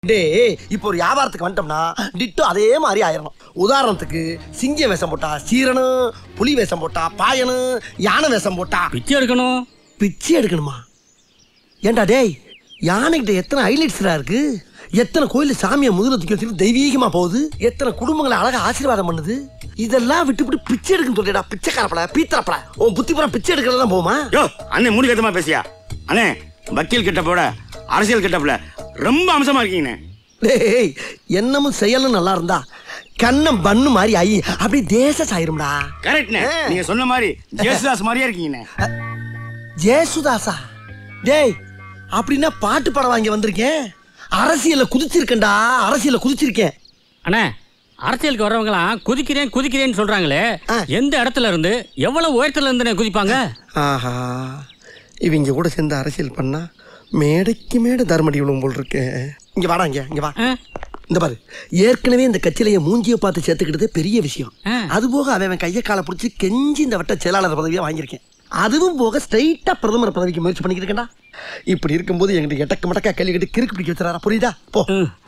டேய் இப்போ ஒரு வியாபாரத்துக்கு வந்துட்டோம்னா டிட்டோ அதே மாதிரி ஆயிரணும் உதாரணத்துக்கு சிங்கம் வேஷம் போட்டா சீரனும் புலி வேஷம் போட்டா பாயனும் யானை வேஷம் போட்டா பிச்சை எடுக்கணும் பிச்சை எடுக்கணுமா ஏண்டா டேய் யானைகிட்ட எத்தனை ஹைலைட்ஸ்ரா இருக்கு எத்தனை கோயில் சாமியை முதல்ல தூக்கி வச்சுட்டு தெய்வீகமா போகுது எத்தனை குடும்பங்களை அழகா ஆசீர்வாதம் பண்ணுது இதெல்லாம் விட்டு விட்டு பிச்சை எடுக்கணும் சொல்லிடா பிச்சைக்காரப்பட பீத்தரப்பட உன் புத்தி புறம் பிச்சை எடுக்கிறது தான் போமா யோ அண்ணே மூணு கட்டமா பேசியா அண்ணே வக்கீல் கிட்ட போட அரசியல் கிட்டப்புல ரொம்ப அம்சமா இருக்கீங்கண்ணே டேய் என்னமும் செயலும் நல்லா இருந்தா கண்ணம் பண்ணு மாதிரி ஆயி அப்படியே தேச சாயிரும்டா கரெக்ட்ண்ணே நீங்க சொன்ன மாதிரி ஜேசுதாஸ் மாதிரியே இருக்கீங்கண்ணே ஜேசுதாசா டேய் அப்படின்னா பாட்டு படம் வாங்கி வந்திருக்கேன் அரசியல்ல குதிச்சிருக்கேன்டா அரசியல்ல குதிச்சிருக்கேன் அண்ணே அரசியலுக்கு வர்றவங்களாம் குதிக்கிறேன் குதிக்கிறேன்னு சொல்றாங்களே ஆ. எந்த இடத்துல இருந்து எவ்வளவு உயரத்துல இருந்து குதிப்பாங்க ஆஹா இவங்க கூட சேர்ந்து அரசியல் பண்ணா மேடைக்கு மேடை தர்மடி விழுவும் போல் இருக்கு இங்க வாடா இங்க இங்க வா ஆ? இந்த பாரு ஏற்கனவே இந்த கட்சியில என் மூஞ்சியை பார்த்து சேர்த்துக்கிட்டதே பெரிய விஷயம் ஆ. அது போக அவன் அவன் கையை காலை பிடிச்சி கெஞ்சி இந்த வட்ட செயலாளர் பதவியை வாங்கியிருக்கேன் அதுவும் போக ஸ்ட்ரைட்டா பிரதமர் பதவிக்கு முயற்சி பண்ணிக்கிட்டு இருக்கேன்டா இப்படி இருக்கும்போது எங்கிட்ட எட்டக்கு மடக்கா கேள்வி கிட்ட கிறுக்கு பிடிக்க வச்சுறாரா புரியுதா போ ம்.